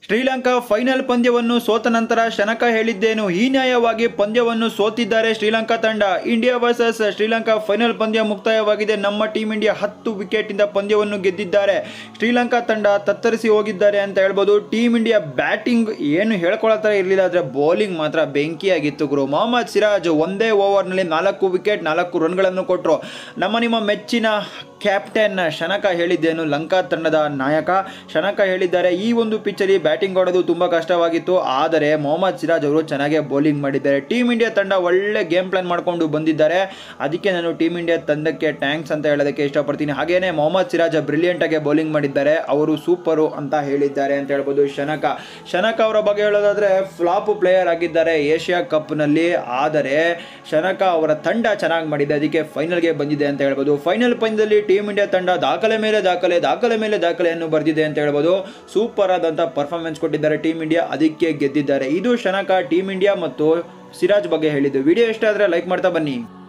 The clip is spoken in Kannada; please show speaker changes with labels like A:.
A: ಶ್ರೀಲಂಕಾ ಫೈನಲ್ ಪಂದ್ಯವನ್ನು ಸೋತ ನಂತರ ಶನಕ ಹೇಳಿದ್ದೇನು ಹೀನ್ಯಾಯವಾಗಿ ಪಂದ್ಯವನ್ನು ಸೋತಿದ್ದಾರೆ ಶ್ರೀಲಂಕಾ ತಂಡ ಇಂಡಿಯಾ ವರ್ಸಸ್ ಶ್ರೀಲಂಕಾ ಫೈನಲ್ ಪಂದ್ಯ ಮುಕ್ತಾಯವಾಗಿದೆ ನಮ್ಮ ಟೀಮ್ ಇಂಡಿಯಾ ಹತ್ತು ವಿಕೆಟಿಂದ ಪಂದ್ಯವನ್ನು ಗೆದ್ದಿದ್ದಾರೆ ಶ್ರೀಲಂಕಾ ತಂಡ ತತ್ತರಿಸಿ ಹೋಗಿದ್ದಾರೆ ಅಂತ ಹೇಳ್ಬೋದು ಟೀಮ್ ಇಂಡಿಯಾ ಬ್ಯಾಟಿಂಗ್ ಏನು ಹೇಳ್ಕೊಳತ್ತರ ಇರಲಿಲ್ಲ ಆದರೆ ಬೌಲಿಂಗ್ ಮಾತ್ರ ಬೆಂಕಿಯಾಗಿತ್ತು ಗುರು ಮೊಹಮ್ಮದ್ ಸಿರಾಜ್ ಒಂದೇ ಓವರ್ನಲ್ಲಿ ನಾಲ್ಕು ವಿಕೆಟ್ ನಾಲ್ಕು ರನ್ಗಳನ್ನು ಕೊಟ್ಟರು ನಮ್ಮ ನಿಮ್ಮ ಮೆಚ್ಚಿನ ಕ್ಯಾಪ್ಟನ್ ಶನಕ ಹೇಳಿದ್ದೇನು ಲಂಕಾ ತಂಡದ ನಾಯಕ ಶನಕ ಹೇಳಿದ್ದಾರೆ ಈ ಒಂದು ಪಿಚ್ಚಲ್ಲಿ ಬ್ಯಾಟಿಂಗ್ ಆಡೋದು ತುಂಬ ಕಷ್ಟವಾಗಿತ್ತು ಆದರೆ ಮೊಹಮ್ಮದ್ ಸಿರಾಜ್ ಅವರು ಚೆನ್ನಾಗೇ ಬೌಲಿಂಗ್ ಮಾಡಿದ್ದಾರೆ ಟೀಮ್ ಇಂಡಿಯಾ ತಂಡ ಒಳ್ಳೆ ಗೇಮ್ ಪ್ಲಾನ್ ಮಾಡಿಕೊಂಡು ಬಂದಿದ್ದಾರೆ ಅದಕ್ಕೆ ನಾನು ಟೀಮ್ ಇಂಡಿಯಾ ತಂಡಕ್ಕೆ ಟ್ಯಾಂಕ್ಸ್ ಅಂತ ಹೇಳೋದಕ್ಕೆ ಇಷ್ಟಪಡ್ತೀನಿ ಹಾಗೇನೆ ಮೊಹಮ್ಮದ್ ಸಿರಾಜ್ ಬ್ರಿಲಿಯಂಟ್ ಆಗಿ ಬೌಲಿಂಗ್ ಮಾಡಿದ್ದಾರೆ ಅವರು ಸೂಪರು ಅಂತ ಹೇಳಿದ್ದಾರೆ ಅಂತ ಹೇಳ್ಬೋದು ಶನಕ ಶನಕ ಅವರ ಬಗ್ಗೆ ಹೇಳೋದಾದ್ರೆ ಫ್ಲಾಪ್ ಪ್ಲೇಯರ್ ಆಗಿದ್ದಾರೆ ಏಷ್ಯಾ ಕಪ್ನಲ್ಲಿ ಆದರೆ ಶನಕ ಅವರ ತಂಡ ಚೆನ್ನಾಗಿ ಮಾಡಿದೆ ಅದಕ್ಕೆ ಫೈನಲ್ಗೆ ಬಂದಿದೆ ಅಂತ ಹೇಳ್ಬೋದು ಫೈನಲ್ ಪಂದ್ಯದಲ್ಲಿ ಟೀಮ್ ಇಂಡಿಯಾ ತಂಡ ದಾಖಲೆ ಮೇಲೆ ದಾಖಲೆ ದಾಖಲೆ ಮೇಲೆ ದಾಖಲೆಯನ್ನು ಬರೆದಿದೆ ಅಂತ ಹೇಳ್ಬೋದು ಸೂಪರ್ ಆದಂಥ ಪರ್ಫಾರ್ಮೆನ್ಸ್ ಕೊಟ್ಟಿದ್ದಾರೆ ಟೀಮ್ ಇಂಡಿಯಾ ಅದಕ್ಕೆ ಗೆದ್ದಿದ್ದಾರೆ ಇದು ಶನಕ ಟೀಮ್ ಇಂಡಿಯಾ ಮತ್ತು ಸಿರಾಜ್ ಬಗ್ಗೆ ಹೇಳಿದ್ದು ವಿಡಿಯೋ ಇಷ್ಟ ಆದರೆ ಲೈಕ್ ಮಾಡ್ತಾ ಬನ್ನಿ